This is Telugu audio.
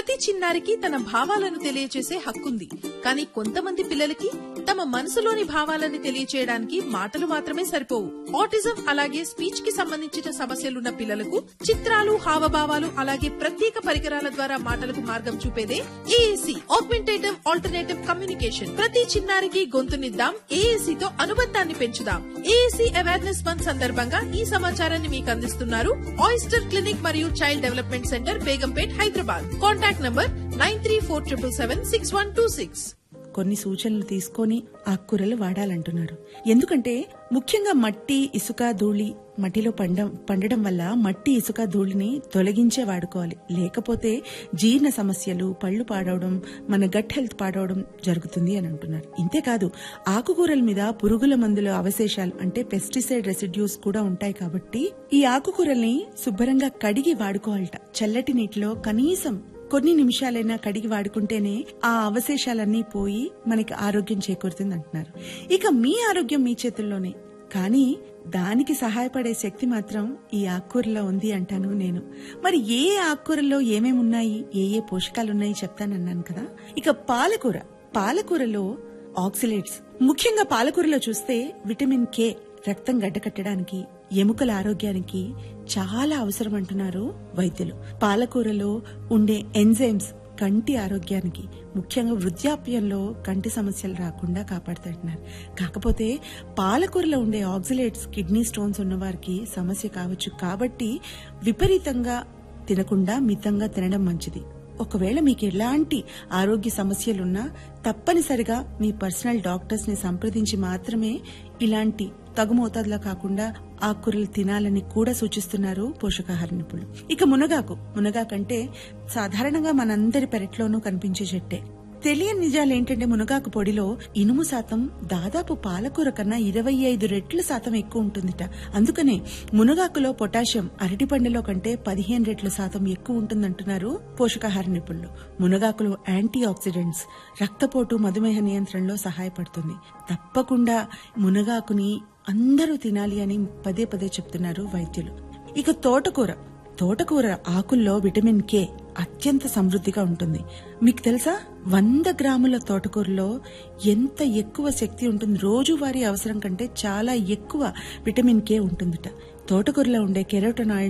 ప్రతి చిన్నారికి తన భావాలను తెలియచేసే హక్కుంది కానీ కొంతమంది పిల్లలకి తమ మనసులోని భావాలని తెలియచేయడానికి మాటలు మాత్రమే సరిపోవు ఆటిజం అలాగే స్పీచ్ కి సంబంధించిన సమస్యలున్న పిల్లలకు చిత్రాలు హావభావాలు అలాగే ప్రత్యేక పరికరాల ద్వారా మాటలకు మార్గం చూపేదే ఏఏసీ ఆగ్మెంటేటివ్ ఆల్టర్నేటివ్ కమ్యూనికేషన్ ప్రతి చిన్నారికి గొంతునిద్దాం ఏఏసీ తో అనుబంధాన్ని పెంచుదాం ఏఏసీ అవేర్నెస్ మంత్ సందర్భంగా ఈ సమాచారాన్ని మీకు అందిస్తున్నారు ఆయిస్టర్ క్లినిక్ మరియు child development centre Begumpet Hyderabad contact number nine three four triple seven six one two six కొన్ని సూచనలు తీసుకొని ఆకుకూరలు వాడాలంటున్నారు ఎందుకంటే ముఖ్యంగా మట్టి ఇసుక ధూళి మట్టిలో పండం పండడం వల్ల మట్టి ఇసుక ధూళిని తొలగించే వాడుకోవాలి లేకపోతే జీర్ణ సమస్యలు పళ్ళు పాడవడం మన గట్ హెల్త్ పాడవడం జరుగుతుంది అని అంటున్నారు ఇంతేకాదు ఆకుకూరల మీద పురుగుల మందుల అవశేషాలు అంటే పెస్టిసైడ్ రెసిడ్యూస్ కూడా ఉంటాయి కాబట్టి ఈ ఆకుకూరల్ని శుభ్రంగా కడిగి వాడుకోవాలట చల్లటి నీటిలో కనీసం కొన్ని నిమిషాలైనా కడిగి వాడుకుంటేనే ఆ అవశేషాలన్నీ పోయి మనకి ఆరోగ్యం చేకూరుతుంది అంటున్నారు ఇక మీ ఆరోగ్యం మీ చేతుల్లోనే కానీ దానికి సహాయపడే శక్తి మాత్రం ఈ ఆకుకూరలో ఉంది అంటాను నేను మరి ఏ ఆకుకూరల్లో ఏమేమి ఉన్నాయి ఏ ఏ పోషకాలు ఉన్నాయి చెప్తానన్నాను కదా ఇక పాలకూర పాలకూరలో ఆక్సిలేట్స్ ముఖ్యంగా పాలకూరలో చూస్తే విటమిన్ కే రక్తం గడ్డకట్టడానికి ఎముకల ఆరోగ్యానికి చాలా అవసరం అంటున్నారు వైద్యులు పాలకూరలో ఉండే ఎంజైమ్స్ కంటి ఆరోగ్యానికి ముఖ్యంగా వృద్ధాప్యంలో కంటి సమస్యలు రాకుండా కాపాడుతుంటున్నారు కాకపోతే పాలకూరలో ఉండే ఆక్సిలేట్స్ కిడ్నీ స్టోన్స్ ఉన్న వారికి సమస్య కావచ్చు కాబట్టి విపరీతంగా తినకుండా మితంగా తినడం మంచిది ఒకవేళ మీకు ఎలాంటి ఆరోగ్య సమస్యలున్నా తప్పనిసరిగా మీ పర్సనల్ డాక్టర్స్ ని సంప్రదించి మాత్రమే ఇలాంటి తగు మోతాదులో కాకుండా ఆకుకూరలు తినాలని కూడా సూచిస్తున్నారు పోషకాహార నిపుణులు ఇక మునగాకు మునగాకంటే సాధారణంగా మనందరి పెరట్లోనూ కనిపించే చెట్టే తెలియని నిజాలు ఏంటంటే మునగాకు పొడిలో ఇనుము శాతం దాదాపు పాలకూర కన్నా ఇరవై ఐదు రెట్ల శాతం ఎక్కువ ఉంటుందిట అందుకనే మునగాకులో పొటాషియం అరటి పండులో కంటే పదిహేను రెట్ల శాతం ఎక్కువ ఉంటుందంటున్నారు పోషకాహార నిపుణులు మునగాకులో యాంటీ ఆక్సిడెంట్స్ రక్తపోటు మధుమేహ నియంత్రణలో సహాయపడుతుంది తప్పకుండా మునగాకుని అందరూ తినాలి అని పదే పదే చెప్తున్నారు వైద్యులు ఇక తోటకూర తోటకూర ఆకుల్లో విటమిన్ కే అత్యంత సమృద్ధిగా ఉంటుంది మీకు తెలుసా వంద గ్రాముల తోటకూరలో ఎంత ఎక్కువ శక్తి ఉంటుంది రోజువారీ అవసరం కంటే చాలా ఎక్కువ విటమిన్ కే ఉంటుందిట తోటకూరలో ఉండే కెరోటనాయిడ్